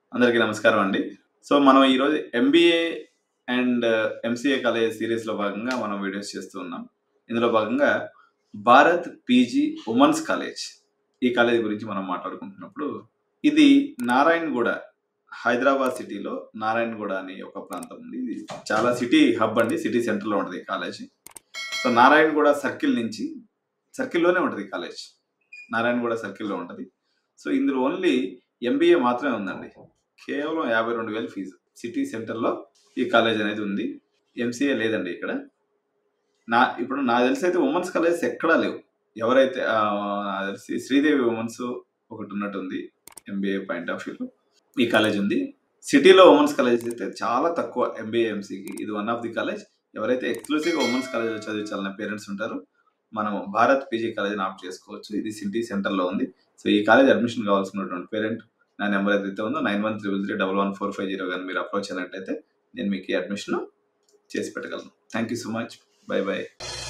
అందరికీ నమస్కారం అండి. సో, మనం ఈరోజు ఎంబీఏ అండ్ ఎంసీఏ కాలేజ్ సీరీస్‌లో భాగంగా మనం వీడియోస్ చేస్తూ ఉన్నాం. ఇందులో భాగంగా భారత్ పీజీ ఉమెన్స్ కాలేజ్. ఈ కాలేజ్ గురించి మనం మాట్లాడుకుంటున్నప్పుడు, ఇది నారాయణగూడ హైదరాబాద్ సిటీలో నారాయణగూడ అనే ఒక ప్రాంతం ఉంది. ఇది చాలా సిటీ హబ్ అండి. సిటీ సెంటర్‌లో ఉంటది ఈ కాలేజ్. సో, నారాయణగూడ సర్కిల్ నుంచి సర్కిల్‌లోనే ఉంటది ఈ కాలేజ్. నారాయణగూడ సర్కిల్‌లో ఉంటది. సో, ఇందులో ఓన్లీ ఎంబీఏ మాత్రమే ఉందండి. కేవలం 52,000 ఫీజు. సిటీ సెంటర్‌లో ఈ కాలేజ్ అనేది ఉంది. ఎంసీఏ లేదండి ఇక్కడ. నా ఇప్పుడు నాకు తెలిసైతే ఉమెన్స్ కాలేజెస్ ఎక్కడా లేవు. ఎవరైతే ఆహ్, నాకు తెలిసి శ్రీదేవి ఉమెన్స్ ఒకటి ఉన్నట్టుంది. ఎంబీఏ పాయింట్ ఆఫ్ వ్యూలో. ఈ కాలేజ్ ఉంది. సిటీలో ఉమెన్స్ కాలేజెస్ అయితే చాలా తక్కువ ఎంబీఏ, ఎంసీఏకి. ఇది వన్ ఆఫ్ ది కాలేజ్. ఎవరైతే ఎక్స్‌క్లూజివ్‌గా ఉమెన్స్ కాలేజ్‌లో చదివించాలనే పేరెంట్స్ ఉంటారో, మనం భారత్ పీజీ కాలేజ్‌ని ఆప్ట్ చేసుకోవచ్చు. ఇది సిటీ సెంటర్‌లో ఉంది. సో, ఈ కాలేజ్ అడ్మిషన్ కావాల్సినటువంటి పేరెంట్ నా నంబర్ ఏదైతే ఉందో 9133311450 గాని మీరు అప్రోచ్ అయినట్టయితే నేను మీకు ఈ అడ్మిషన్ చేసి పెట్టగలను. Thank you so much. Bye by.